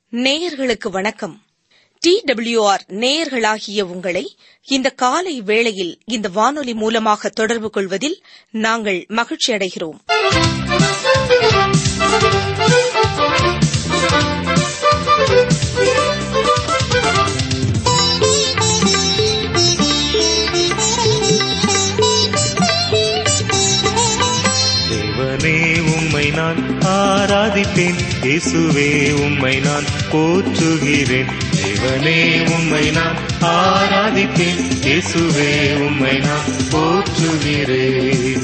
நேயர்களுக்கு வணக்கம் D WR நேயர்களாகிய உங்களை இந்த காலை வேளையில் இந்த வானொலி மூலமாக தொடர்பு கொள்வதில் நாங்கள் மகிழ்ச்சி அடைகிறோம் தேவனே உம்மை நான் ஆராதிப்பேன் இயேசுவே உம்மை நான் போற்றுகிறேன் தேவனே உம்மை நான் ஆராதிப்பேன் இயேசுவே உம்மை நான் போற்றுகிறேன்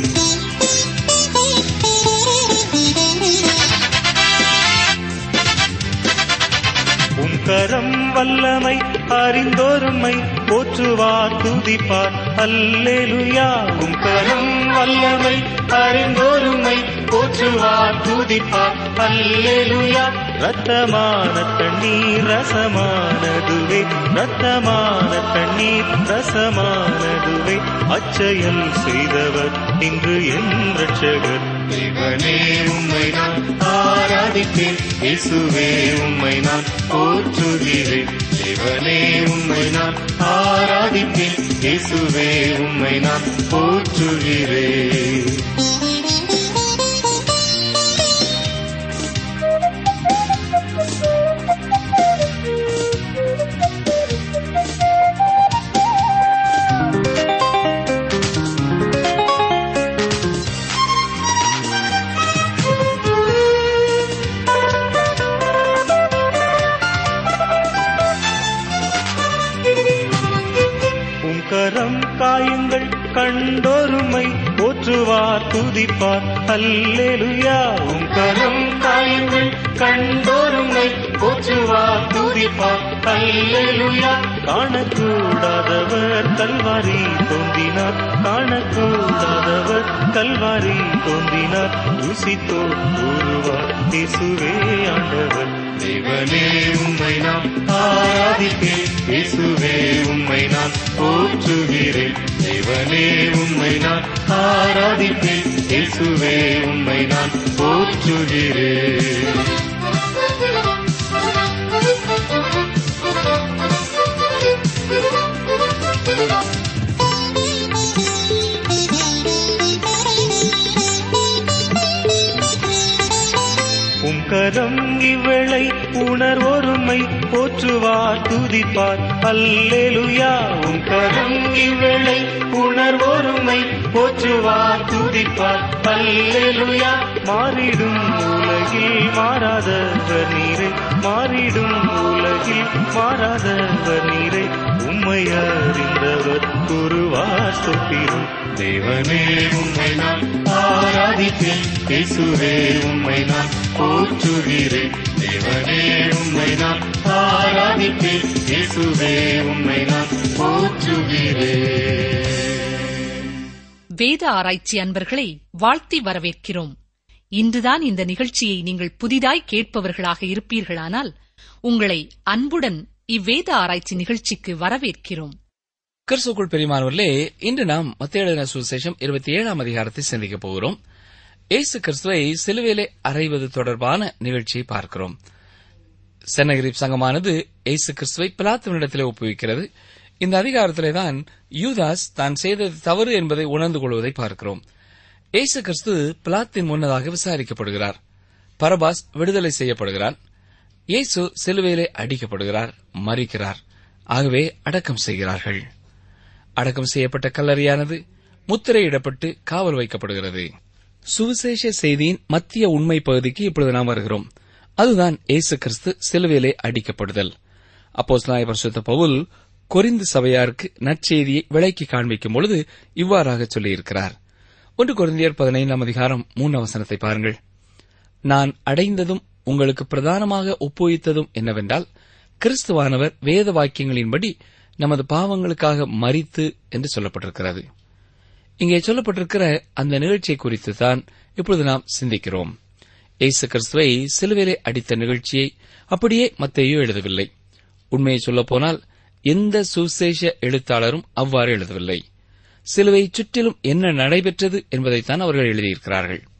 உம் கரம் வல்லமை அறிந்தோருமை போற்றுவார் துதிப்பார் அல்லேலுயா உம் கரம் வல்லமை அறிந்தோருமை போற்றுவார் துதிப்பார் அல்லேலுயா ரத்தமான தண்ணீர் ரசமானதுவே ரத்தமான தண்ணீர் ரசமானதுவே அச்செயல் செய்தவர் இன்று என் ரட்சகர் தேவனே உம்மை நான் ஆராதிப்பேன் இயேசுவே உம்மை நான் போற்றுகிறேன் தேவனே உம்மை நான் ஆராதிப்பேன் இயேசுவே உம்மை நான் போற்றுகிறேன் உம் கரம் காயங்கள் கண்டோருமை போற்றுவார் துதிப்பார் அல்லேலுயா உம் கரம் காயங்கள் கண்டோருமை போற்றுவார் துதிப்பார் அல்லேலுயா காணக்கூடாதவர் கல்வாரி தோன்றினார் காணக்கூடாதவர் கல்வாரி தோன்றினார் ருசித்தோ கூறுவார் இயேசுவே ஆண்டவர் தேவனே உம்மை நாம் ஆராதிப்பேன் இயேசுவே உம்மை நான் போற்றுகிறேன் தேவனே உம்மை நான் ஆராதிப்பேன் இயேசுவே உம்மை நான் போற்றுகிறேன் உம் கரம் இவளை உணர்வொருமை போற்றுவார் துதிப்பார் அல்லேலுயா உம் கரம் இவளை உணர்வொருமை போற்றுவார் துதிப்பார் அல்லேலுயா மாறிடும் உலகில் மாறாதவர் நீரை மாறிடும் உலகில் மாறாதவர் நீரை உம்மை அறிந்தவர் குருவார் சொப்பிரும் தேவனே உம்மை நான் ஆராதிப்பேன் இயேசுவே உம்மை நான் போற்றுகிறேன் தேவனே உம்மை நான் ஆராதிப்பேன் இயேசுவே உம்மை நான் போற்றுகிறேன் வேத ஆராய்ச்சி அன்பர்களை வாழ்த்தி வரவேற்கிறோம் இன்றுதான் இந்த நிகழ்ச்சியை நீங்கள் புதிதாய் கேட்பவர்களாக இருப்பீர்களானால் உங்களை அன்புடன் இவ்வேத ஆராய்ச்சி நிகழ்ச்சிக்கு வரவேற்கிறோம் கிறிஸ்துக்குள் பெரியமானவர்களே இன்று நாம் மத்திய சுசேஷம் இருபத்தி ஏழாம் அதிகாரத்தை சிந்திக்கப் போகிறோம் இயேசு கிறிஸ்துவை சிலுவையிலே அறைவது தொடர்பான நிகழ்ச்சியை பார்க்கிறோம் சென்னகிரிப் சங்கமானது இயேசு கிறிஸ்துவை பிலாத்துவனிடத்திலே ஒப்புவிக்கிறது இந்த அதிகாரத்திலே தான் யூதாஸ் தான் செய்தது தவறு என்பதை உணர்ந்து கொள்வதை பார்க்கிறோம் இயேசு கிறிஸ்து பிலாத்தின் முன்னதாக விசாரிக்கப்படுகிறார் பரபாஸ் விடுதலை செய்யப்படுகிறார் இயேசு சிலுவையிலே அடிக்கப்படுகிறார் மறிக்கிறார் ஆகவே அடக்கம் செய்கிறார்கள் அடக்கம் செய்யப்பட்ட கல்லறையானது முத்திரையிடப்பட்டு காவல் வைக்கப்படுகிறது சுவிசேஷ செய்தியின் மத்திய உண்மை பகுதிக்கு இப்பொழுது நாம் வருகிறோம் அதுதான் இயேசு கிறிஸ்து சிலுவையிலே அடிக்கப்படுதல் அப்போஸ் நாயபரிசுத்த பவுல் கொரிந்து சபையாருக்கு நற்செய்தியை விலைக்கு காண்பிக்கும் பொழுது இவ்வாறாக சொல்லியிருக்கிறார் ஒன்று கொரிந்தியர் பதினைந்தாம் அதிகாரம் மூன்று வசனத்தை பாருங்கள் நான் அடைந்ததும் உங்களுக்கு பிரதானமாக ஒப்புவித்ததும் என்னவென்றால் கிறிஸ்துவானவர் வேத வாக்கியங்களின்படி நமது பாவங்களுக்காக மரித்து என்று சொல்லப்பட்டிருக்கிறது இங்கே சொல்லப்பட்டிருக்கிற அந்த நிகழ்ச்சியை குறித்து தான் இப்பொழுது நாம் சிந்திக்கிறோம் இயேசு கிறிஸ்துவை சிலுவையிலே அடித்த நிகழ்ச்சியை அப்படியே மத்தேயோ எழுதவில்லை உண்மையை சொல்லப்போனால் எந்த சுசேஷ எழுத்தாளரும் அவ்வாறு எழுதவில்லை சிலுவை சுற்றிலும் என்ன நடைபெற்றது என்பதைத்தான் அவர்கள் எழுதியிருக்கிறார்கள்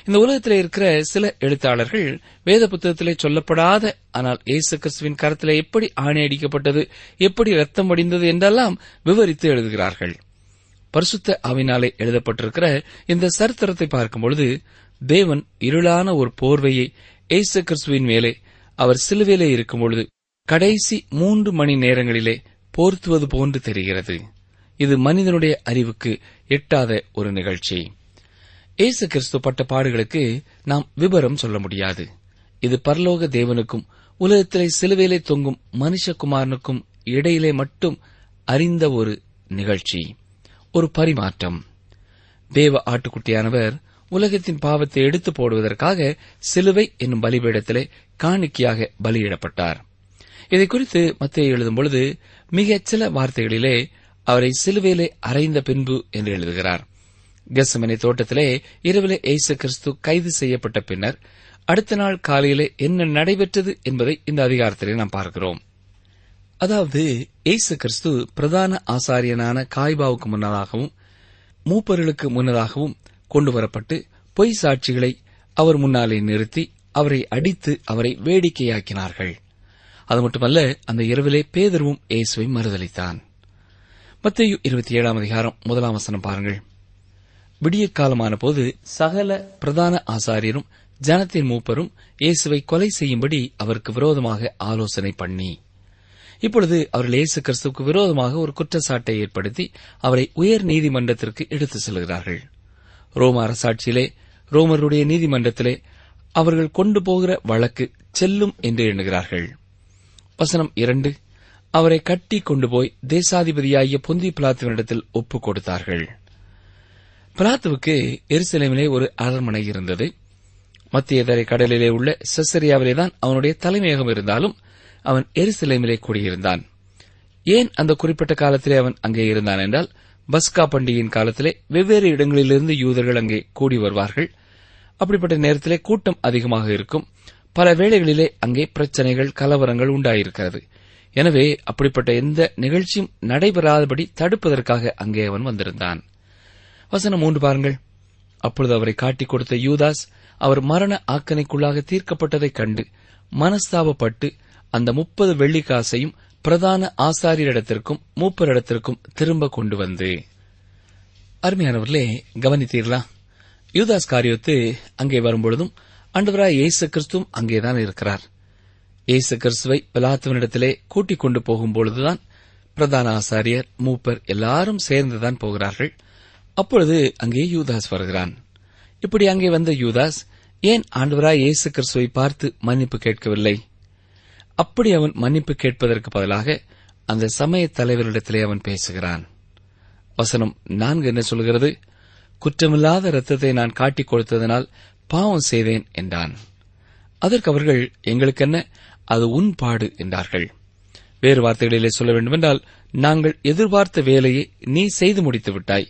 இந்த உலகத்திலே இருக்கிற சில எழுத்தாளர்கள் வேத புத்தகத்திலே சொல்லப்படாத ஆனால் இயேசு கிறிஸ்துவின் கரத்திலே எப்படி ஆணை அடிக்கப்பட்டது எப்படி ரத்தம் வடிந்தது என்றெல்லாம் விவரித்து எழுதுகிறார்கள் பரிசுத்த ஆவினாலே எழுதப்பட்டிருக்கிற இந்த சரித்திரத்தை பார்க்கும்பொழுது தேவன் இருளான ஒரு போர்வையை இயேசு கிறிஸ்துவின் மேலே அவர் சிலுவையிலே இருக்கும்பொழுது கடைசி மூன்று மணி நேரங்களிலே போர்த்துவது போன்று தெரிகிறது இது மனிதனுடைய அறிவுக்கு எட்டாத ஒரு நிகழ்ச்சி இயேசு கிறிஸ்து பட்ட பாடுகளுக்கு நாம் விபரம் சொல்ல முடியாது இது பரலோக தேவனுக்கும் உலகத்திலே சிலுவையிலே தொங்கும் மனுஷகுமாரனுக்கும் இடையிலே மட்டும் அறிந்த ஒரு நிகழ்ச்சி ஒரு பரிமாற்றம் தேவ ஆட்டுக்குட்டியானவர் உலகத்தின் பாவத்தை எடுத்து போடுவதற்காக சிலுவை என்னும் பலிபீடத்திலே காணிக்கையாக பலியிடப்பட்டார் இதை குறித்து மத்திய எழுதும் பொழுது மிகச் சில வார்த்தைகளிலே அவரை சிலுவையிலே அறைந்த பின்பு என்று எழுதுகிறார் கெசமனை தோட்டத்திலே இரவிலே இயேசு கிறிஸ்து கைது செய்யப்பட்ட பின்னர் அடுத்த நாள் காலையிலே என்ன நடைபெற்றது என்பதை இந்த அதிகாரத்திலே நாம் பார்க்கிறோம் அதாவது இயேசு கிறிஸ்து பிரதான ஆசாரியனான காய்பாவுக்கு முன்னதாகவும் மூப்பர்களுக்கு முன்னதாகவும் கொண்டு வரப்பட்டு பொய் சாட்சிகளை அவர் முன்னாலே நிறுத்தி அவரை அடித்து அவரை வேடிக்கையாக்கினார்கள் அது மட்டுமல்ல அந்த இரவிலே பேதர்வும் இயேசுவை மறுதளித்தான் மத்தேயு இருபத்தி ஏழாம் அதிகாரம் முதலாம் வசனம் பாருங்கள் விடியற் காலமான போது சகல பிரதான ஆசாரியரும் ஜனத்தின் மூப்பரும் இயேசுவை கொலை செய்யும்படி அவருக்கு விரோதமாக ஆலோசனை பண்ணி இப்பொழுது அவர்கள் இயேசு கிறிஸ்துவுக்கு விரோதமாக ஒரு குற்றச்சாட்டை ஏற்படுத்தி அவரை உயர் நீதிமன்றத்திற்கு எடுத்துச் செல்கிறார்கள் ரோம அரசாட்சியிலே ரோமருடைய நீதிமன்றத்திலே அவர்கள் கொண்டு போகிற வழக்கு செல்லும் என்று எண்ணுகிறார்கள் வசனம் இரண்டு அவரை கட்டி கொண்டு போய் தேசாதிபதியாகிய பொந்தி பிளாத்துவனிடத்தில் ஒப்புக் கொடுத்தார்கள் பிளாத்துவுக்கு எருசலேமிலே ஒரு அரண்மனை இருந்தது மத்திய தரை கடலிலே உள்ள செசரியாவிலே தான் அவனுடைய தலைமையகம் இருந்தாலும் அவன் எருசலேமிலே கூடியிருந்தான் ஏன் அந்த குறிப்பிட்ட காலத்திலே அவன் அங்கே இருந்தான் என்றால் பஸ்கா பண்டிகையின் காலத்திலே வெவ்வேறு இடங்களிலிருந்து யூதர்கள் அங்கே கூடி வருவார்கள் அப்படிப்பட்ட நேரத்திலே கூட்டம் அதிகமாக இருக்கும் பல வேளைகளிலே அங்கே பிரச்சனைகள் கலவரங்கள் உண்டாயிருக்கிறது எனவே அப்படிப்பட்ட எந்த நிகழ்ச்சியும் நடைபெறாதபடி தடுப்பதற்காக அங்கே அவன் வந்திருந்தான் வசனம் மூன்று பாருங்கள் அப்பொழுது அவரை காட்டிக் கொடுத்த யூதாஸ் அவர் மரண ஆக்கனைக்குள்ளாக தீர்க்கப்பட்டதைக் கண்டு மனஸ்தாபப்பட்டு அந்த முப்பது வெள்ளிக்காசையும் பிரதான ஆசாரியரிடத்திற்கும் மூப்பரிடத்திற்கும் திரும்ப கொண்டு வந்து அருமையானவர்களே கவனித்தீர்களா யூதாஸ் காரியத்து அங்கே வரும்பொழுதும் ஆண்டவராய் இயேசு கிறிஸ்துவும் அங்கேதான் இருக்கிறார் இயேசு கிறிஸ்துவை பிலாத்துவனிடத்திலே கூட்டிக் கொண்டு போகும்பொழுதுதான் பிரதான ஆசாரியர் மூப்பர் எல்லாரும் சேர்ந்துதான் போகிறார்கள் அப்பொழுது அங்கே யூதாஸ் வருகிறான் இப்படி அங்கே வந்த யூதாஸ் ஏன் ஆண்டவராய் இயேசு கிறிஸ்துவை பார்த்து மன்னிப்பு கேட்கவில்லை அப்படி அவன் மன்னிப்பு கேட்பதற்கு பதிலாக அந்த சமய தலைவரிடத்திலே அவன் பேசுகிறான் வசனம் நான்கு என்ன சொல்கிறது குற்றமில்லாத இரத்தத்தை நான் காட்டிக் கொடுத்ததனால் பாவம் செய்தேன் என்றான் அதற்கு அவர்கள் எங்களுக்கென்ன அது உன் பாடு என்றார்கள் வேறு வார்த்தைகளிலே சொல்ல வேண்டுமென்றால் நாங்கள் எதிர்பார்த்த வேலையை நீ செய்து முடித்து விட்டாய்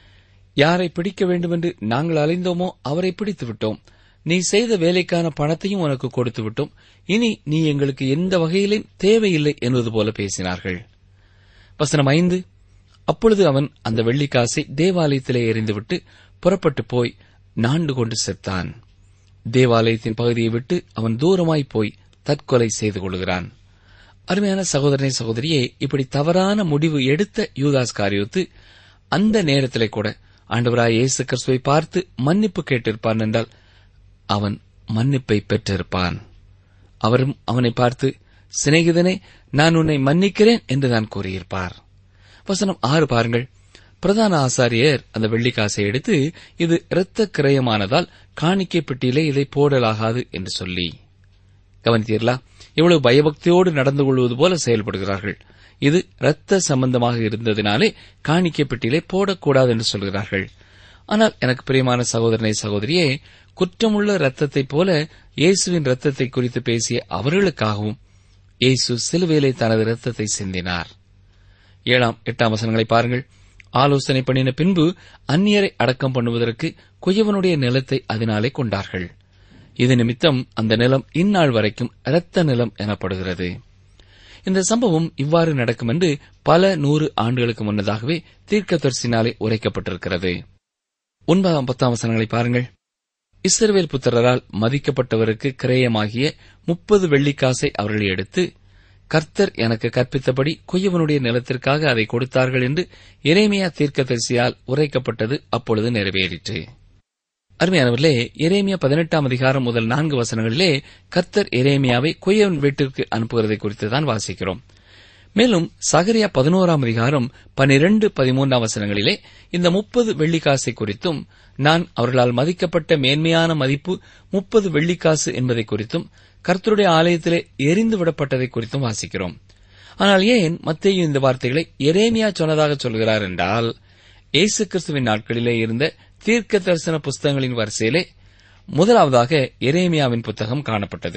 யாரை பிடிக்க வேண்டுமென்று நாங்கள் அலைந்தோமோ அவரை பிடித்து விட்டோம் நீ செய்த வேலைக்கான பணத்தையும் உனக்கு கொடுத்து விட்டோம் இனி நீ எங்களுக்கு எந்த வகையிலும் தேவையில்லை என்பது போல பேசினார்கள் வசனம் ஐந்து அப்பொழுது அவன் அந்த வெள்ளிக்காசை தேவாலயத்திலே எறிந்துவிட்டு புறப்பட்டு போய் நாண்டு கொண்டு செத்தான் தேவாலயத்தின் பகுதியை விட்டு அவன் தூரமாய் போய் தற்கொலை செய்து கொள்கிறான் அருமையான சகோதரனை சகோதரியே இப்படி தவறான முடிவு எடுத்த யூதாஸ் காரியோத்து அந்த நேரத்திலே கூட ஆண்டவராய் இயேசு கிறிஸ்துவை பார்த்து மன்னிப்பு கேட்டிருப்பான் என்றால் அவன் மன்னிப்பை பெற்றிருப்பான் அவரும் அவனை பார்த்து சிநேகிதனே நான் உன்னை மன்னிக்கிறேன் என்று தான் கூறியிருப்பார் வசனம் ஆறு பாருங்கள் பிரதான ஆசாரியர் அந்த வெள்ளிக்காசை எடுத்து இது இரத்த கிரயமானதால் காணிக்கை பெட்டியிலே இதை போடலாகாது என்று சொல்லி கவனித்தீர்களா எவ்வளவு பயபக்தியோடு நடந்து கொள்வது போல செயல்படுகிறார்கள் இது இரத்த சம்பந்தமாக இருந்ததினாலே காணிக்கை பெட்டியிலே போடக்கூடாது என்று சொல்கிறார்கள் ஆனால் எனக்கு பிரியமான சகோதரனை சகோதரியே குற்றமுள்ள இரத்தத்தைப் போல இயேசுவின் இரத்தத்தை குறித்து பேசிய அவர்களுக்காகவும் இயேசு சிலுவையிலே தனது இரத்தத்தை சிந்தினார் ஏழாம் எட்டாம் வசனங்களை பாருங்கள் ஆலோசனை பண்ணின பின்பு அந்நியரை அடக்கம் பண்ணுவதற்கு குயவனுடைய நிலத்தை அதனாலே கொண்டார்கள் இது நிமித்தம் அந்த நிலம் இந்நாள் வரைக்கும் இரத்த நிலம் எனப்படுகிறது இந்த சம்பவம் இவ்வாறு நடக்கும் என்று பல நூறு ஆண்டுகளுக்கு முன்னதாகவே தீர்க்கதரிசினாலே உரைக்கப்பட்டிருக்கிறது ஒன்பதாம் பத்தாம் வசனங்களை பாருங்கள் இஸ்ரவேல் புத்திரரால் மதிக்கப்பட்டவருக்கு கிரயமாகிய முப்பது வெள்ளிக்காசை அவர்கள் எடுத்து கர்த்தர் எனக்கு கற்பித்தபடி குயவனுடைய நிலத்திற்காக அதை கொடுத்தார்கள் என்று எரேமியா தீர்க்கதரிசியால் உரைக்கப்பட்டது அப்பொழுது நிறைவேறிற்று அருமையானவர்களே எரேமியா பதினெட்டாம் அதிகாரம் முதல் நான்கு வசனங்களிலே கர்த்தர் எரேமியாவை குயவன் வீட்டிற்கு அனுப்புகிறதை குறித்து தான் வாசிக்கிறோம் மேலும் சகரியா பதினோராம் அதிகாரம் பனிரெண்டு பதிமூன்றாம் வசனங்களிலே இந்த முப்பது வெள்ளிக்காசை குறித்தும் நான் அவர்களால் மதிக்கப்பட்ட மேன்மையான மதிப்பு முப்பது வெள்ளிக்காசு என்பதை குறித்தும் கர்த்தருடைய ஆலயத்திலே எரிந்து விடப்பட்டதை குறித்தும் வாசிக்கிறோம் ஆனால் ஏன் மத்தேயு இந்த வார்த்தைகளை எரேமியா சொன்னதாக சொல்கிறார் என்றால் இயேசு கிறிஸ்துவின் நாட்களிலே இருந்த தீர்க்க தரிசன புஸ்தகங்களின் வரிசையிலே முதலாவதாக எரேமியாவின் புத்தகம் காணப்பட்டது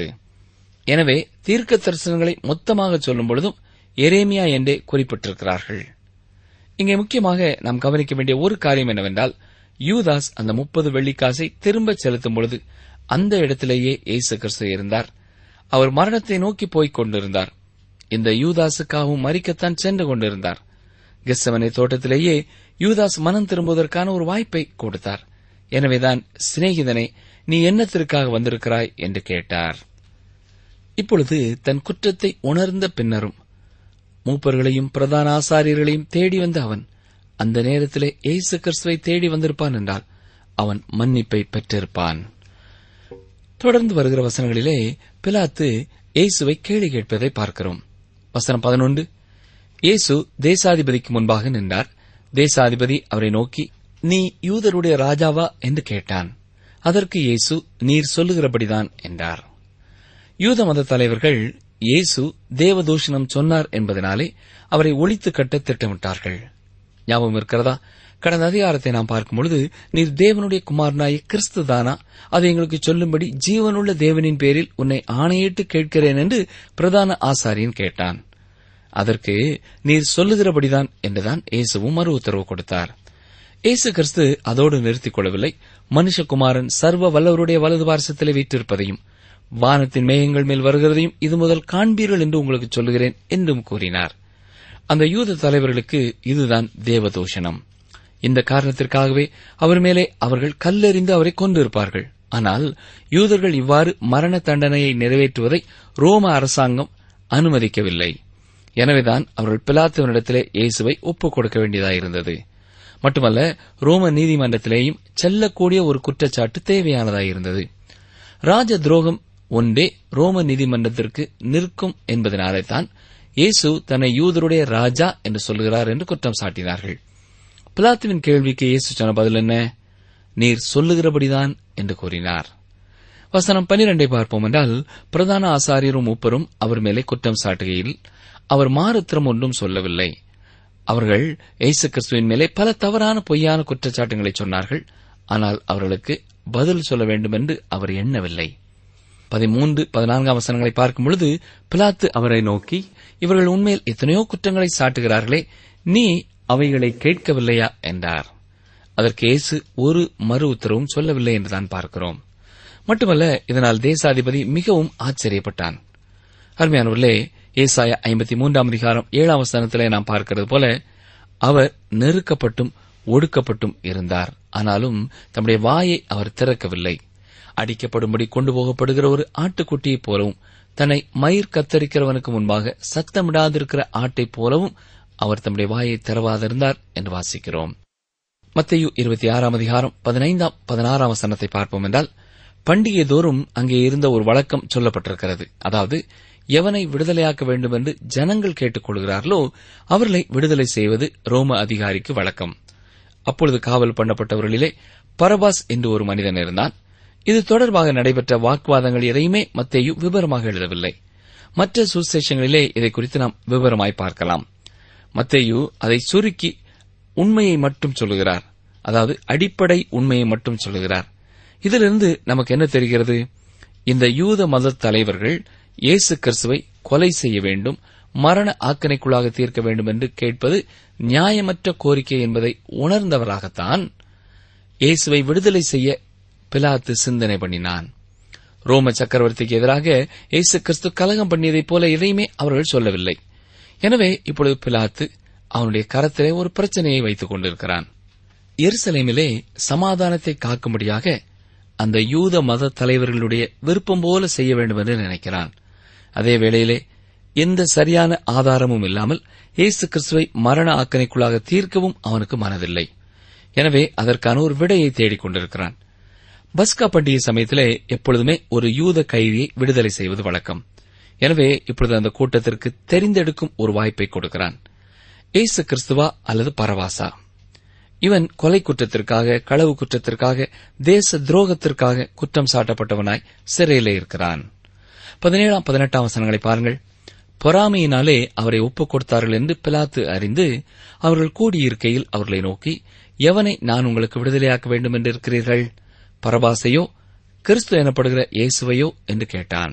எனவே தீர்க்க தரிசனங்களை மொத்தமாக சொல்லும் பொழுதும் எரேமியா என்றே குறிப்பிட்டிருக்கிறார்கள் இங்கே முக்கியமாக நாம் கவனிக்க வேண்டிய ஒரு காரியம் என்னவென்றால் யூதாஸ் அந்த முப்பது வெள்ளிக்காசை திரும்பச் செலுத்தும் பொழுது அந்த இடத்திலேயே இயேசு கிறிஸ்து இருந்தார் அவர் மரணத்தை நோக்கி போய்க் கொண்டிருந்தார் இந்த யூதாசுக்காகவும் மறிக்கத்தான் சென்று கொண்டிருந்தார் கெஸ்ஸமனை தோட்டத்திலேயே யூதாஸ் மனம் திரும்புவதற்கான ஒரு வாய்ப்பை கொடுத்தார் எனவேதான் சிநேகிதனை நீ என்னத்திற்காக வந்திருக்கிறாய் என்று கேட்டார் இப்பொழுது தன் குற்றத்தை உணர்ந்த பின்னரும் மூப்பர்களையும் பிரதான ஆசாரியர்களையும் தேடி வந்த அவன் அந்த நேரத்திலே இயேசு கிறிஸ்துவை தேடி வந்திருப்பான் என்றால் அவன் மன்னிப்பை பெற்றிருப்பான் தொடர்ந்து வருகிற வசனங்களிலே பிலாத்து இயேசுவை கேள்வி கேட்பதை பார்க்கிறோம் வசனம் பதினொன்று இயேசு தேசாதிபதிக்கு முன்பாக நின்றார் தேசாதிபதி அவரை நோக்கி நீ யூதருடைய ராஜாவா என்று கேட்டான் அதற்கு இயேசு நீர் சொல்லுகிறபடிதான் என்றார் யூத மத தலைவர்கள் இயேசு தேவதூஷணம் சொன்னார் என்பதனாலே அவரை ஒழித்து கட்ட திட்டமிட்டார்கள் ஞாபகம் இருக்கிறதா கடந்த அதிகாரத்தை நாம் பார்க்கும் பொழுது நீர் தேவனுடைய குமாரனாய கிறிஸ்து தானா அதை எங்களுக்கு சொல்லும்படி ஜீவனுள்ள தேவனின் பேரில் உன்னை ஆணையிட்டு கேட்கிறேன் என்று பிரதான ஆசாரியன் கேட்டான் அதற்கு நீர் சொல்லுகிறபடிதான் என்றுதான் இயேசுவும் மறு உத்தரவு கொடுத்தார் இயேசு கிறிஸ்து அதோடு நிறுத்திக் கொள்ளவில்லை மனுஷகுமாரன் சர்வ வல்லவருடைய வலது பார்சத்திலே வீற்றிருப்பதையும் வானத்தின் மேகங்கள் மேல் வருகிறதையும் இது முதல் காண்பீர்கள் என்று உங்களுக்கு சொல்லுகிறேன் என்றும் கூறினார் அந்த யூத தலைவர்களுக்கு இதுதான் தேவதூஷணம் இந்த காரணத்திற்காகவே அவர் மேலே அவர்கள் கல்லெறிந்து அவரை கொண்டிருப்பார்கள் ஆனால் யூதர்கள் இவ்வாறு மரண தண்டனையை நிறைவேற்றுவதை ரோம அரசாங்கம் அனுமதிக்கவில்லை எனவேதான் அவர்கள் பிலாத்துவனிடத்திலே இயேசுவை ஒப்புக் கொடுக்க வேண்டியதாயிருந்தது மட்டுமல்ல ரோம நீதிமன்றத்திலேயும் செல்லக்கூடிய ஒரு குற்றச்சாட்டு தேவையானதாயிருந்தது ராஜ துரோகம் ஒன்றே ரோம நீதிமன்றத்திற்கு நிற்கும் என்பதனாலே தான் இயேசு தன்னை யூதருடைய ராஜா என்று சொல்கிறார் என்று குற்றம் சாட்டினார்கள் பிலாத்துவின் கேள்விக்கு இயேசு சொன்ன பதில் என்ன நீர் சொல்லுகிறபடிதான் என்று கூறினார் வசனம் பனிரெண்டை பார்ப்போம் என்றால் பிரதான ஆசாரியரும் மூப்பரும் அவர் மேலே குற்றம் சாட்டுகையில் அவர் மாறுத்திரம் ஒன்றும் சொல்லவில்லை அவர்கள் இயேசு கிறிஸ்துவின் மேலே பல தவறான பொய்யான குற்றச்சாட்டுகளை சொன்னார்கள் ஆனால் அவர்களுக்கு பதில் சொல்ல வேண்டும் என்று அவர் எண்ணவில்லை பதிமூன்று பதினான்காம் வசனங்களை பார்க்கும் பொழுது பிலாத்து அவரை நோக்கி இவர்கள் உண்மையில் எத்தனையோ குற்றங்களை சாட்டுகிறார்களே நீ அவைகளை கேட்கவில்லையா என்றார் அதற்கு இயேசு ஒரு மறு உத்தரவும் சொல்லவில்லை என்றுதான் பார்க்கிறோம் மட்டுமல்ல இதனால் தேசாதிபதி மிகவும் ஆச்சரியப்பட்டான் அருமையானவர்களே ஏசாய ஐம்பத்தி மூன்றாம் அதிகாரம் ஏழாம் வசனத்திலே நாம் பார்க்கிறது போல அவர் நெருக்கப்பட்டும் ஒடுக்கப்பட்டும் இருந்தார் ஆனாலும் தம்முடைய வாயை அவர் திறக்கவில்லை அடிக்கப்படும்படி கொண்டு போகப்படுகிற ஒரு ஆட்டுக்குட்டியைப் போலவும் தன்னை மயிர் கத்தரிக்கிறவனுக்கு முன்பாக சத்தமிடாதிருக்கிற ஆட்டைப் போலவும் அவர் தம்முடைய வாயை திறவாதிருந்தார் என்று வாசிக்கிறோம் மத்தையு இருபத்தி ஆறாம் அதிகாரம் பதினைந்தாம் பதினாறாம் வசனத்தை பார்ப்போம் என்றால் பண்டிகை தோறும் அங்கே இருந்த ஒரு வழக்கம் சொல்லப்பட்டிருக்கிறது அதாவது எவனை விடுதலையாக்க வேண்டும் என்று ஜனங்கள் கேட்டுக் கொள்கிறார்களோ அவர்களை விடுதலை செய்வது ரோம அதிகாரிக்கு வழக்கம் அப்பொழுது காவல் பண்ணப்பட்டவர்களிலே பரபாஸ் என்று ஒரு மனிதன் இருந்தான் இது தொடர்பாக நடைபெற்ற வாக்குவாதங்கள் எதையுமே மத்தேயு விவரமாக எழுதவில்லை மற்ற சுசேஷங்களிலே இதை குறித்து நாம் விவரமாய் பார்க்கலாம் மத்தேயு அதை சுருக்கி உண்மையை மட்டும் சொல்லுகிறார் அதாவது அடிப்படை உண்மையை மட்டும் சொல்லுகிறார் இதிலிருந்து நமக்கு என்ன தெரிகிறது இந்த யூத மத தலைவர்கள் இயேசு கிறிஸ்துவை கொலை செய்ய வேண்டும் மரண ஆக்கணைக்குள்ளாக தீர்க்க வேண்டும் என்று கேட்பது நியாயமற்ற கோரிக்கை என்பதை உணர்ந்தவராகத்தான் இயேசுவை விடுதலை செய்ய பிலாத்து சிந்தனை பண்ணினான் ரோம சக்கரவர்த்திக்கு எதிராக இயேசு கிறிஸ்து கலகம் பண்ணியதைப் போல எதையுமே அவர்கள் சொல்லவில்லை எனவே இப்பொழுது பிலாத்து அவனுடைய கரத்திலே ஒரு பிரச்சனையை வைத்துக் கொண்டிருக்கிறான் எருசலேமிலே சமாதானத்தை காக்கும்படியாக அந்த யூத மத தலைவர்களுடைய விருப்பம் போல செய்ய வேண்டும் என்று நினைக்கிறான் அதே வேளையிலே எந்த சரியான ஆதாரமும் இல்லாமல் இயேசு கிறிஸ்துவை மரண ஆக்கணைக்குள்ளாக தீர்க்கவும் அவனுக்கு மனதில்லை எனவே அதற்கான ஒரு விடையை தேடிக் கொண்டிருக்கிறான் பஸ்கா பண்டிகை சமயத்திலே எப்பொழுதுமே ஒரு யூத கைதியை விடுதலை செய்வது வழக்கம் எனவே இப்பொழுது அந்த கூட்டத்திற்கு தெரிந்தெடுக்கும் ஒரு வாய்ப்பை கொடுக்கிறான் ஏசு கிறிஸ்துவா அல்லது பரவாசா இவன் கொலை குற்றத்திற்காக களவு குற்றத்திற்காக தேச துரோகத்திற்காக குற்றம் சாட்டப்பட்டவனாய் சிறையிலே இருக்கிறான் பதினேழாம் பதினெட்டாம் வசனங்களை பாருங்கள் பொறாமையினாலே அவரை ஒப்புக் கொடுத்தார்கள் என்று பிலாத்து அறிந்து அவர்கள் கூடியிருக்கையில் அவர்களை நோக்கி எவனை நான் உங்களுக்கு விடுதலையாக்க வேண்டும் என்று இருக்கிறீர்கள் பரபாசையோ கிறிஸ்து எனப்படுகிற இயேசுவையோ என்று கேட்டான்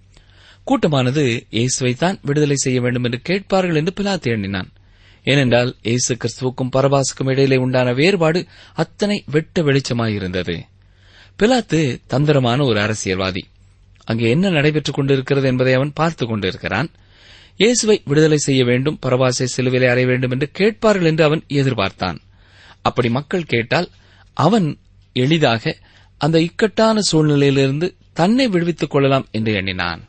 கூட்டமானது இயேசுவைத்தான் விடுதலை செய்ய வேண்டும் என்று கேட்பார்கள் என்று பிலாத்து எண்ணினான் ஏனென்றால் இயேசு கிறிஸ்துவுக்கும் பரபாசுக்கும் இடையிலே உண்டான வேறுபாடு அத்தனை வெட்ட வெளிச்சமாயிருந்தது பிலாத்து தந்திரமான ஒரு அரசியல்வாதி அங்கே என்ன நடைபெற்றுக் கொண்டிருக்கிறது என்பதை அவன் பார்த்துக் கொண்டிருக்கிறான் இயேசுவை விடுதலை செய்ய வேண்டும் பரபாசை சிலுவிலை அறைய வேண்டும் என்று கேட்பார்கள் என்று அவன் எதிர்பார்த்தான் அப்படி மக்கள் கேட்டால் அவன் எளிதாக அந்த இக்கட்டான சூழ்நிலையிலிருந்து தன்னை விடுவித்துக் கொள்ளலாம் என்று எண்ணினான்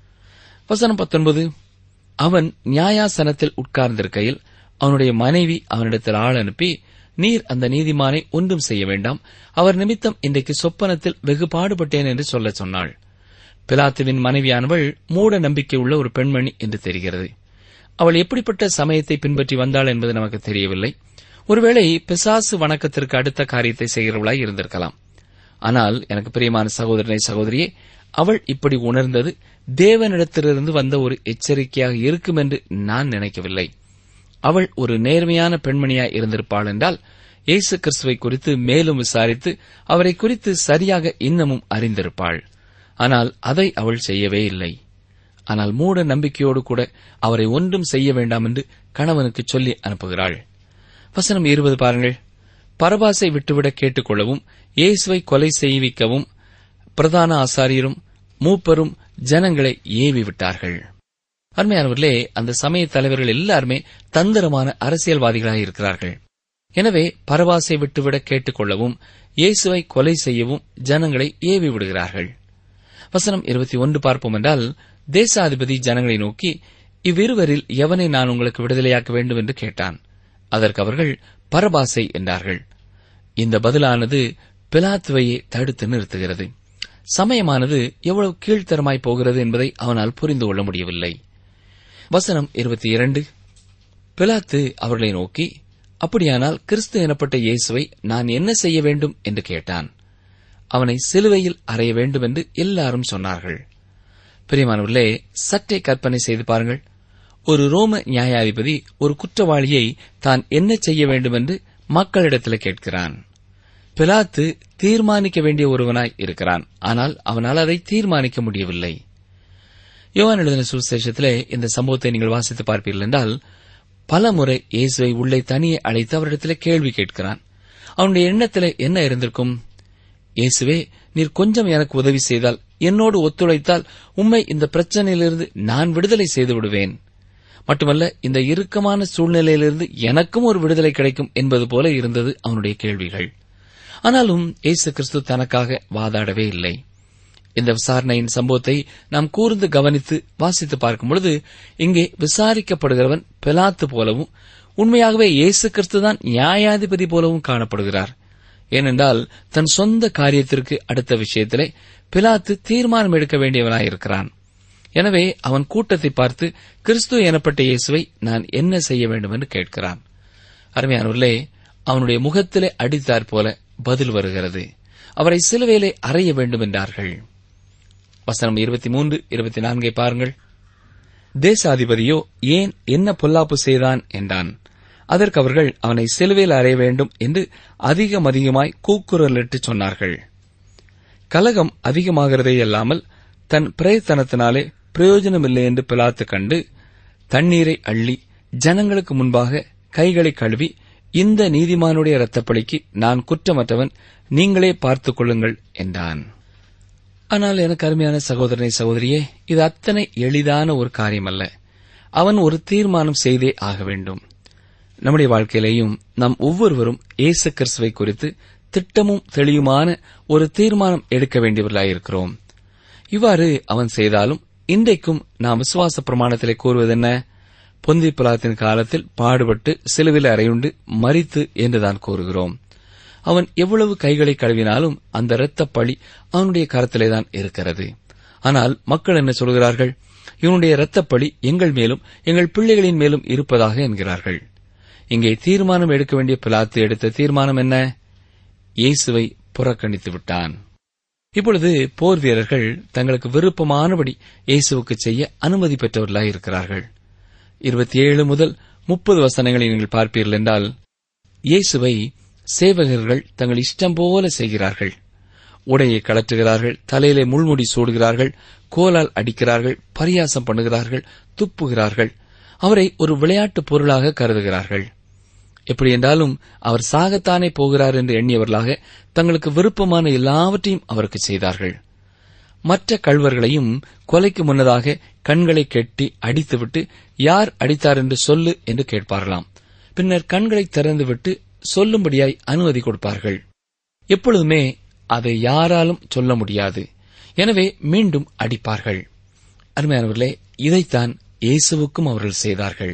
வசனம் பத்தொன்பது அவன் நியாயாசனத்தில் உட்கார்ந்திருக்கையில் அவனுடைய மனைவி அவனிடத்தில் ஆள் அனுப்பி நீர் அந்த நீதிமானை ஒன்றும் செய்ய வேண்டாம் அவர் நிமித்தம் இன்றைக்கு சொப்பனத்தில் வெகு பாடுபட்டேன் என்று சொல்லச் சொன்னாள் பிலாத்துவின் மனைவியானவள் மூட நம்பிக்கை உள்ள ஒரு பெண்மணி என்று தெரிகிறது அவள் எப்படிப்பட்ட சமயத்தை பின்பற்றி வந்தாள் என்பது நமக்கு தெரியவில்லை ஒருவேளை பிசாசு வணக்கத்திற்கு அடுத்த காரியத்தை செய்கிறவளாய் இருந்திருக்கலாம் ஆனால் எனக்கு பிரியமான சகோதரனை சகோதரியே அவள் இப்படி உணர்ந்தது தேவனிடத்திலிருந்து வந்த ஒரு எச்சரிக்கையாக இருக்கும் என்று நான் நினைக்கவில்லை அவள் ஒரு நேர்மையான பெண்மணியாய் இருந்திருப்பாள் என்றால் இயேசு கிறிஸ்துவை குறித்து மேலும் விசாரித்து அவரை குறித்து சரியாக இன்னமும் அறிந்திருப்பாள் ஆனால் அதை அவள் செய்யவே இல்லை ஆனால் மூட நம்பிக்கையோடு கூட அவரை ஒன்றும் செய்ய வேண்டாம் என்று கணவனுக்கு சொல்லி அனுப்புகிறாள் வசனம் இருபது பாருங்கள் பரபாசை விட்டுவிட கேட்டுக்கொள்ளவும் இயேசுவை கொலை செய்விக்கவும் பிரதான ஆசாரியரும் மூப்பரும் ஜனங்களை ஏவி விட்டார்கள் அருமையானவர்களே அந்த சமய தலைவர்கள் எல்லாருமே தந்திரமான அரசியல்வாதிகளாக இருக்கிறார்கள் எனவே பரவாசை விட்டுவிட கேட்டுக்கொள்ளவும் இயேசுவை கொலை செய்யவும் ஜனங்களை ஏவி விடுகிறார்கள் வசனம் இருபத்தி ஒன்று பார்ப்போம் என்றால் தேசாதிபதி ஜனங்களை நோக்கி இவ்விருவரில் எவனை நான் உங்களுக்கு விடுதலையாக்க வேண்டும் என்று கேட்டான் அதற்கு அவர்கள் பரபாசை என்றார்கள் இந்த பதிலானது பிலாத்துவையே தடுத்து நிறுத்துகிறது சமயமானது எவ்வளவு கீழ்த்தரமாய் போகிறது என்பதை அவனால் புரிந்து கொள்ள முடியவில்லை வசனம் இருபத்தி இரண்டு பிலாத்து அவர்களை நோக்கி அப்படியானால் கிறிஸ்து எனப்பட்ட இயேசுவை நான் என்ன செய்ய வேண்டும் என்று கேட்டான் அவனை சிலுவையில் அறைய வேண்டும் என்று எல்லாரும் சொன்னார்கள் பிரியமானவர்களே சற்றே கற்பனை செய்து பாருங்கள் ஒரு ரோம நியாயாதிபதி ஒரு குற்றவாளியை தான் என்ன செய்ய வேண்டும் என்று மக்களிடத்தில் கேட்கிறான் பிலாத்து தீர்மானிக்க வேண்டிய ஒருவனாய் இருக்கிறான் ஆனால் அவனால் அதை தீர்மானிக்க முடியவில்லை யோவான் எழுதின சுவிசேஷத்திலே இந்த சம்பவத்தை நீங்கள் வாசித்து பார்ப்பீர்கள் என்றால் பல முறை இயேசுவை உள்ளே தனியே அழைத்து அவரிடத்தில் கேள்வி கேட்கிறான் அவனுடைய எண்ணத்திலே என்ன இருந்திருக்கும் இயேசுவே நீர் கொஞ்சம் எனக்கு உதவி செய்தால் என்னோடு ஒத்துழைத்தால் உம்மை இந்த பிரச்சனையிலிருந்து நான் விடுதலை செய்து விடுவேன் மட்டுமல்ல இந்த இறுக்கமான சூழ்நிலையிலிருந்து எனக்கும் ஒரு விடுதலை கிடைக்கும் என்பது போல இருந்தது அவனுடைய கேள்விகள் ஆனாலும் இயேசு கிறிஸ்து தனக்காக வாதாடவே இல்லை இந்த விசாரணையின் சம்பவத்தை நாம் கூர்ந்து கவனித்து வாசித்து பார்க்கும் பொழுது இங்கே விசாரிக்கப்படுகிறவன் பிலாத்து போலவும் உண்மையாகவே இயேசு கிறிஸ்துதான் நியாயாதிபதி போலவும் காணப்படுகிறார் ஏனென்றால் தன் சொந்த காரியத்திற்கு அடுத்த விஷயத்திலே பிலாத்து தீர்மானம் எடுக்க வேண்டியவனாயிருக்கிறான் எனவே அவன் கூட்டத்தை பார்த்து கிறிஸ்து எனப்பட்ட இயேசுவை நான் என்ன செய்ய வேண்டும் என்று கேட்கிறான் அருமையானவர்களே அவனுடைய முகத்திலே அடித்தாற் போல பதில் வருகிறது அவரை சிலுவையிலே அறைய வேண்டும் என்றார்கள் வசனம் இருபத்தி மூன்று இருபத்தி நான்கை பாருங்கள் தேசாதிபதியோ ஏன் என்ன பொல்லாப்பு செய்தான் என்றான் அதற்கு அவர்கள் அவனை சிலுவையில் அறைய வேண்டும் என்று அதிகம் அதிகமாய் கூக்குரலிட்டு சொன்னார்கள் கலகம் அதிகமாகிறதே அல்லாமல் தன் பிரயத்தனத்தினாலே பிரயோஜனமில்லை என்று பிலாத்து கண்டு தண்ணீரை அள்ளி ஜனங்களுக்கு முன்பாக கைகளை கழுவி இந்த நீதிமானுடைய இரத்தப்பழிக்கு நான் குற்றமற்றவன் நீங்களே பார்த்துக் கொள்ளுங்கள் என்றான் ஆனால் எனக்கு அருமையான சகோதரனை சகோதரியே இது அத்தனை எளிதான ஒரு காரியமல்ல அவன் ஒரு தீர்மானம் செய்தே ஆக வேண்டும் நம்முடைய வாழ்க்கையிலேயும் நாம் ஒவ்வொருவரும் இயேசு கிறிஸ்துவை குறித்து திட்டமும் தெளிவுமான ஒரு தீர்மானம் எடுக்க வேண்டியவர்களாயிருக்கிறோம் இவ்வாறு அவன் செய்தாலும் இன்றைக்கும் நாம் விசுவாச பிரமாணத்திலே கூறுவதென்ன பொந்தி பிலாத்தின் காலத்தில் பாடுபட்டு சிலுவில் அறையுண்டு மறித்து என்றுதான் கூறுகிறோம் அவன் எவ்வளவு கைகளை கழுவினாலும் அந்த இரத்த பழி அவனுடைய கரத்திலேதான் இருக்கிறது ஆனால் மக்கள் என்ன சொல்கிறார்கள் இவனுடைய இரத்தப்பழி எங்கள் மேலும் எங்கள் பிள்ளைகளின் மேலும் இருப்பதாக என்கிறார்கள் இங்கே தீர்மானம் எடுக்க வேண்டிய பிலாத்து எடுத்த தீர்மானம் என்ன இயேசுவை புறக்கணித்து விட்டான் இப்பொழுது போர் வீரர்கள் தங்களுக்கு விருப்பமானபடி இயேசுவுக்கு செய்ய அனுமதி பெற்றவர்களாய் இருக்கிறார்கள் இருபத்தி ஏழு முதல் முப்பது வசனங்களை நீங்கள் பார்ப்பீர்கள் என்றால் இயேசுவை சேவகர்கள் தங்கள் இஷ்டம் போல செய்கிறார்கள் உடையை கலற்றுகிறார்கள் தலையிலே முள்முடி சூடுகிறார்கள் கோலால் அடிக்கிறார்கள் பரியாசம் பண்ணுகிறார்கள் துப்புகிறார்கள் அவரை ஒரு விளையாட்டு பொருளாக கருதுகிறார்கள் எப்படி என்றாலும் அவர் சாகத்தானே போகிறார் என்று எண்ணியவர்களாக தங்களுக்கு விருப்பமான எல்லாவற்றையும் அவருக்கு செய்தார்கள் மற்ற கள்வர்களையும் கொலைக்கு முன்னதாக கண்களை கெட்டி அடித்துவிட்டு யார் அடித்தார் என்று சொல்லு என்று கேட்பார்களாம் பின்னர் கண்களை திறந்துவிட்டு சொல்லும்படியாய் அனுமதி கொடுப்பார்கள் எப்பொழுதுமே அதை யாராலும் சொல்ல முடியாது எனவே மீண்டும் அடிப்பார்கள் அருமையானவர்களே இதைத்தான் இயேசுவுக்கும் அவர்கள் செய்தார்கள்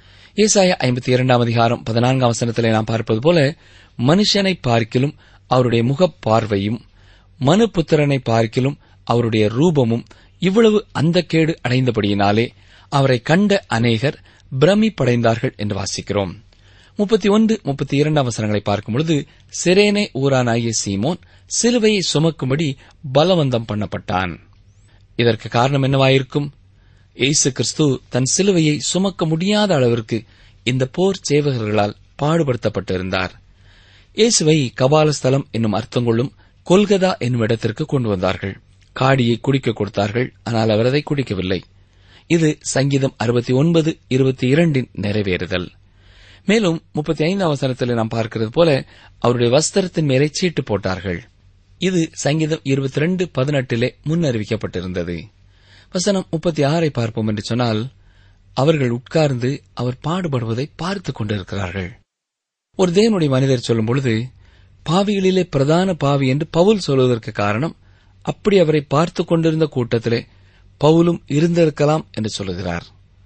ஏசாய ஐம்பத்தி இரண்டாம் அதிகாரம் பதினான்காம் வசனத்திலே நாம் பார்ப்பது போல மனுஷனை பார்க்கிலும் அவருடைய முகப் பார்வையும் மனுபுத்திரனை பார்க்கிலும் அவருடைய ரூபமும் இவ்வளவு அந்த கேடு அடைந்தபடியினாலே அவரை கண்ட அநேகர் பிரமிப்படைந்தார்கள் என்று வாசிக்கிறோம் முப்பத்தி ஒன்று முப்பத்தி இரண்டாம் வசனங்களை பார்க்கும் பொழுது சிரேனே ஊரானாகிய சீமோன் சிலுவையை சுமக்கும்படி பலவந்தம் பண்ணப்பட்டான் இதற்கு காரணம் என்னவாயிருக்கும் இயேசு கிறிஸ்து தன் சிலுவையை சுமக்க முடியாத அளவிற்கு இந்த போர் சேவகர்களால் பாடுபடுத்தப்பட்டிருந்தார் இயேசுவை கபாலஸ்தலம் என்னும் அர்த்தம் கொள்ளும் கொல்கதா என்னும் இடத்திற்கு கொண்டு வந்தார்கள் காடியை குடிக்க கொடுத்தார்கள் ஆனால் அவர் அதை குடிக்கவில்லை இது சங்கீதம் அறுபத்தி ஒன்பது இருபத்தி இரண்டின் நிறைவேறுதல் மேலும் முப்பத்தி ஐந்தாம் அவசரத்தில் நாம் பார்க்கிறது போல அவருடைய வஸ்திரத்தின் மேலே சீட்டு போட்டார்கள் இது சங்கீதம் இருபத்தி ரெண்டு பதினெட்டிலே முன்னறிவிக்கப்பட்டிருந்தது வசனம் முப்பத்தி ஆறை பார்ப்போம் என்று சொன்னால் அவர்கள் உட்கார்ந்து அவர் பாடுபடுவதை பார்த்துக் கொண்டிருக்கிறார்கள் ஒரு தேவனுடைய மனிதர் சொல்லும் பொழுது பாவிகளிலே பிரதான பாவி என்று பவுல் சொல்வதற்கு காரணம் அப்படி அவரை பார்த்துக் கொண்டிருந்த கூட்டத்திலே பவுலும் இருந்திருக்கலாம் என்று சொல்லுகிறார்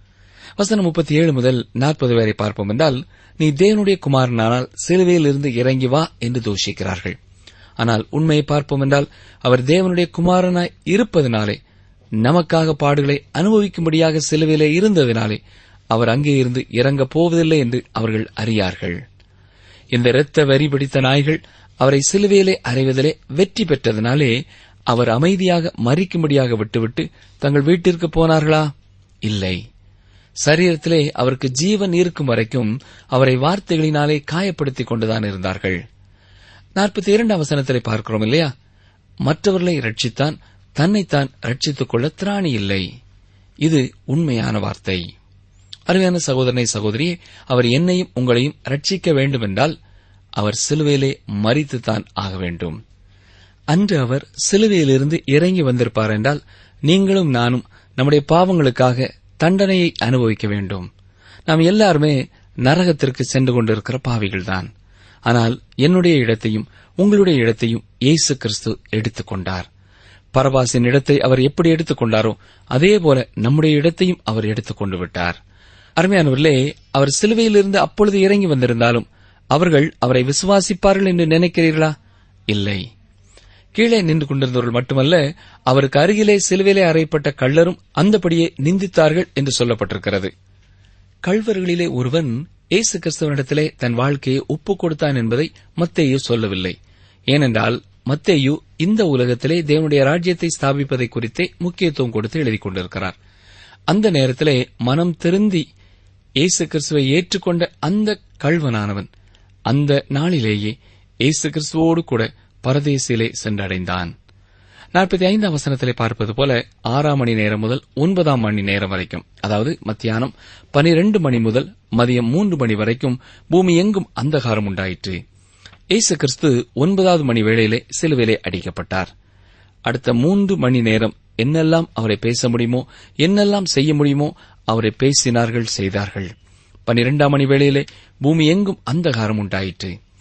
வசனம் முப்பத்தி ஏழு முதல் நாற்பது வரை பார்ப்போம் என்றால் நீ தேவனுடைய குமாரனானால் சிலுவையில் இருந்து இறங்கி வா என்று தூஷிக்கிறார்கள் ஆனால் உண்மையை பார்ப்போம் என்றால் அவர் தேவனுடைய குமாரனாய் இருப்பதனாலே நமக்காக பாடுகளை அனுபவிக்கும்படியாக சிலுவையிலே இருந்ததினாலே அவர் அங்கே இருந்து இறங்கப் போவதில்லை என்று அவர்கள் அறியார்கள் இந்த இரத்த வரி பிடித்த நாய்கள் அவரை சிலுவையிலே அறைவதிலே வெற்றி பெற்றதினாலே அவர் அமைதியாக மறிக்கும்படியாக விட்டுவிட்டு தங்கள் வீட்டிற்கு போனார்களா இல்லை சரீரத்திலே அவருக்கு ஜீவன் இருக்கும் வரைக்கும் அவரை வார்த்தைகளினாலே காயப்படுத்திக் கொண்டுதான் இருந்தார்கள் நாற்பத்தி இரண்டாம் வசனத்திலே பார்க்கிறோம் இல்லையா மற்றவர்களை ரட்சித்தான் தன்னைத்தான் ரட்சித்துக் கொள்ள திராணி இல்லை இது உண்மையான வார்த்தை அருமையான சகோதரனை சகோதரியே அவர் என்னையும் உங்களையும் ரட்சிக்க வேண்டுமென்றால் அவர் சிலுவையிலே மறித்துத்தான் ஆக வேண்டும் அன்று அவர் சிலுவையிலிருந்து இறங்கி வந்திருப்பார் என்றால் நீங்களும் நானும் நம்முடைய பாவங்களுக்காக தண்டனையை அனுபவிக்க வேண்டும் நாம் எல்லாருமே நரகத்திற்கு சென்று கொண்டிருக்கிற பாவிகள்தான் ஆனால் என்னுடைய இடத்தையும் உங்களுடைய இடத்தையும் இயேசு கிறிஸ்து எடுத்துக்கொண்டார் பரபாசின் இடத்தை அவர் எப்படி எடுத்துக்கொண்டாரோ அதே போல நம்முடைய இடத்தையும் அவர் எடுத்துக்கொண்டு விட்டார் அருமையானவர்களே அவர் சிலுவையிலிருந்து அப்பொழுது இறங்கி வந்திருந்தாலும் அவர்கள் அவரை விசுவாசிப்பார்கள் என்று நினைக்கிறீர்களா இல்லை கீழே நின்று கொண்டிருந்தவர்கள் மட்டுமல்ல அவருக்கு அருகிலே சிலுவையிலே அறையப்பட்ட கள்ளரும் அந்தபடியே நிந்தித்தார்கள் என்று சொல்லப்பட்டிருக்கிறது கள்வர்களிலே ஒருவன் இயேசு கிறிஸ்தவனிடத்திலே தன் வாழ்க்கையை ஒப்புக் கொடுத்தான் என்பதை மத்தேயு சொல்லவில்லை ஏனென்றால் மத்தேயு இந்த உலகத்திலே தேவனுடைய ராஜ்யத்தை ஸ்தாபிப்பதை குறித்தே முக்கியத்துவம் கொடுத்து எழுதிக் கொண்டிருக்கிறார் அந்த நேரத்திலே மனம் திருந்தி இயேசு கிறிஸ்துவை ஏற்றுக்கொண்ட அந்த கள்வனானவன் அந்த நாளிலேயே இயேசு கிறிஸ்துவோடு கூட பரதேசிலே சென்றடைந்தான் நாற்பத்தி ஐந்தாம் வசனத்திலே பார்ப்பது போல ஆறாம் மணி நேரம் முதல் ஒன்பதாம் மணி நேரம் வரைக்கும் அதாவது மத்தியானம் பனிரெண்டு மணி முதல் மதியம் மூன்று மணி வரைக்கும் பூமி எங்கும் அந்தகாரம் உண்டாயிற்று இயேசு கிறிஸ்து ஒன்பதாவது மணி வேளையிலே சிலுவிலே அடிக்கப்பட்டார் அடுத்த மூன்று மணி நேரம் என்னெல்லாம் அவரை பேச முடியுமோ என்னெல்லாம் செய்ய முடியுமோ அவரை பேசினார்கள் செய்தார்கள் பனிரெண்டாம் மணி வேளையிலே பூமி எங்கும் அந்தகாரம் உண்டாயிற்று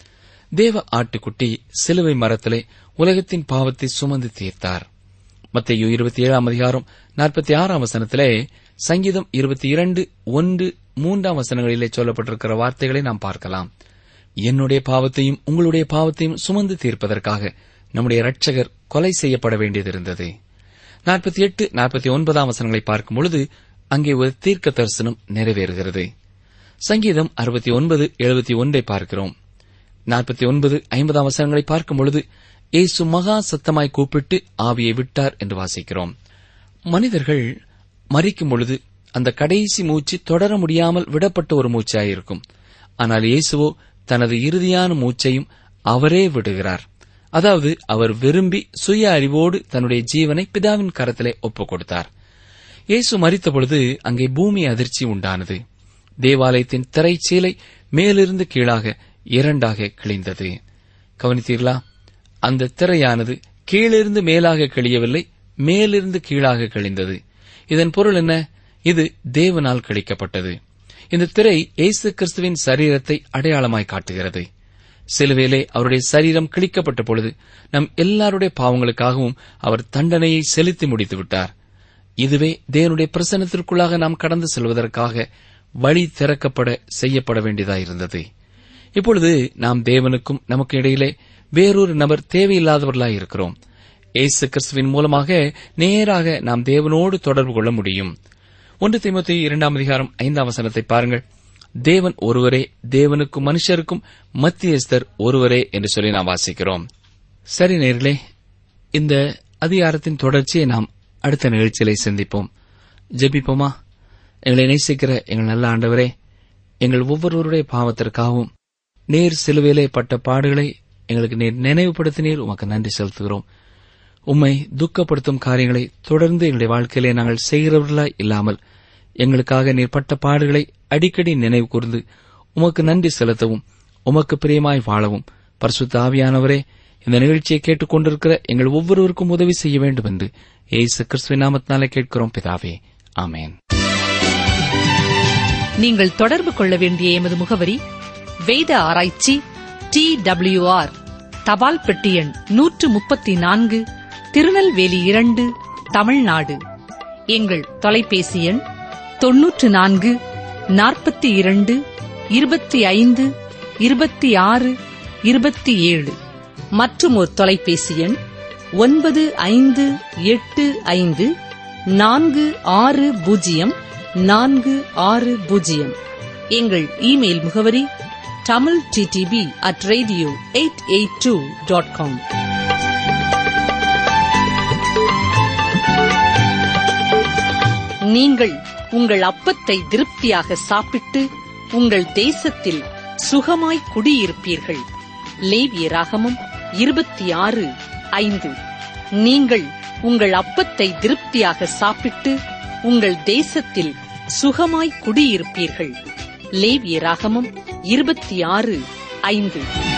தேவ ஆட்டுக்குட்டி சிலுவை மரத்திலே உலகத்தின் பாவத்தை சுமந்து தீர்த்தார் மத்திய இருபத்தி ஏழாம் அதிகாரம் நாற்பத்தி ஆறாம் வசனத்திலே சங்கீதம் இருபத்தி இரண்டு ஒன்று மூன்றாம் வசனங்களிலே சொல்லப்பட்டிருக்கிற வார்த்தைகளை நாம் பார்க்கலாம் என்னுடைய பாவத்தையும் உங்களுடைய பாவத்தையும் சுமந்து தீர்ப்பதற்காக நம்முடைய இரட்சகர் கொலை செய்யப்பட வேண்டியதிருந்தது நாற்பத்தி எட்டு நாற்பத்தி ஒன்பதாம் வசனங்களை பார்க்கும் பொழுது அங்கே ஒரு தீர்க்க தரிசனம் நிறைவேறுகிறது சங்கீதம் அறுபத்தி ஒன்பது எழுபத்தி ஒன்றை பார்க்கிறோம் நாற்பத்தி ஒன்பது ஐம்பதாம் வசனங்களை பார்க்கும் பொழுது இயேசு மகா சத்தமாய் கூப்பிட்டு ஆவியை விட்டார் என்று வாசிக்கிறோம் மனிதர்கள் மறிக்கும் பொழுது அந்த கடைசி மூச்சு தொடர முடியாமல் விடப்பட்ட ஒரு மூச்சாயிருக்கும் ஆனால் இயேசுவோ தனது இறுதியான மூச்சையும் அவரே விடுகிறார் அதாவது அவர் விரும்பி சுய அறிவோடு தன்னுடைய ஜீவனை பிதாவின் கரத்திலே ஒப்புக் கொடுத்தார் இயேசு மறித்த பொழுது அங்கே பூமி அதிர்ச்சி உண்டானது தேவாலயத்தின் திரைச்சீலை மேலிருந்து கீழாக இரண்டாக கிழிந்தது கவனித்தீர்களா அந்த திரையானது கீழிருந்து மேலாக கிழியவில்லை மேலிருந்து கீழாக கிழிந்தது இதன் பொருள் என்ன இது தேவனால் கிழிக்கப்பட்டது இந்த திரை இயேசு கிறிஸ்துவின் சரீரத்தை அடையாளமாய் காட்டுகிறது சிலுவையிலே அவருடைய சரீரம் கிழிக்கப்பட்ட பொழுது நம் எல்லாருடைய பாவங்களுக்காகவும் அவர் தண்டனையை செலுத்தி முடித்து விட்டார் இதுவே தேவனுடைய பிரசன்னத்திற்குள்ளாக நாம் கடந்து செல்வதற்காக வழி திறக்கப்பட செய்யப்பட வேண்டியதாயிருந்தது இப்பொழுது நாம் தேவனுக்கும் நமக்கு இடையிலே வேறொரு நபர் தேவையில்லாதவர்களாய் இருக்கிறோம் இயேசு கிறிஸ்துவின் மூலமாக நேராக நாம் தேவனோடு தொடர்பு கொள்ள முடியும் ஒன்று திமுத்தி இரண்டாம் அதிகாரம் ஐந்தாம் வசனத்தை பாருங்கள் தேவன் ஒருவரே தேவனுக்கும் மனுஷருக்கும் மத்தியஸ்தர் ஒருவரே என்று சொல்லி நாம் வாசிக்கிறோம் சரி நேர்களே இந்த அதிகாரத்தின் தொடர்ச்சியை நாம் அடுத்த நிகழ்ச்சியிலே சந்திப்போம் ஜெபிப்போமா எங்களை நேசிக்கிற எங்கள் நல்ல ஆண்டவரே எங்கள் ஒவ்வொருவருடைய பாவத்திற்காகவும் நேர் சிலுவையிலே பட்ட பாடுகளை எங்களுக்கு நீர் நினைவுபடுத்தினீர் உமக்கு நன்றி செலுத்துகிறோம் உம்மை துக்கப்படுத்தும் காரியங்களை தொடர்ந்து எங்களுடைய வாழ்க்கையிலே நாங்கள் செய்கிறவர்களாய் இல்லாமல் எங்களுக்காக நீர் பட்ட பாடுகளை அடிக்கடி நினைவு கூர்ந்து உமக்கு நன்றி செலுத்தவும் உமக்கு பிரியமாய் வாழவும் பரிசுத்த ஆவியானவரே இந்த நிகழ்ச்சியை கேட்டுக் கொண்டிருக்கிற எங்கள் ஒவ்வொருவருக்கும் உதவி செய்ய வேண்டும் என்று ஏசு கிறிஸ்துவின் நாமத்தினாலே கேட்கிறோம் பிதாவே ஆமேன் நீங்கள் தொடர்பு கொள்ள வேண்டிய எமது முகவரி வேத ஆராய்ச்சி டி ஆர் தபால் பெட்டி எண் நூற்று முப்பத்தி நான்கு திருநெல்வேலி இரண்டு தமிழ்நாடு எங்கள் தொலைபேசி எண் தொன்னூற்று நான்கு நாற்பத்தி இரண்டு இருபத்தி ஐந்து இருபத்தி ஆறு இருபத்தி ஏழு மற்றும் ஒரு தொலைபேசி எண் ஒன்பது ஐந்து எட்டு ஐந்து நான்கு ஆறு பூஜ்ஜியம் நான்கு ஆறு பூஜ்ஜியம் எங்கள் இமெயில் முகவரி Tamil TDP at radio eight eight two dot com நீங்கள் உங்கள் அப்பத்தை திருப்தியாக சாப்பிட்டு உங்கள் தேசத்தில் சுகமாய் குடியிருப்பீர்கள் லேவியராகமம் இருபத்தி ஆறு ஐந்து நீங்கள் உங்கள் அப்பத்தை திருப்தியாக சாப்பிட்டு உங்கள் தேசத்தில் சுகமாய் குடியிருப்பீர்கள் லேவியராகமம் இருபத்தி ஆறு ஐந்து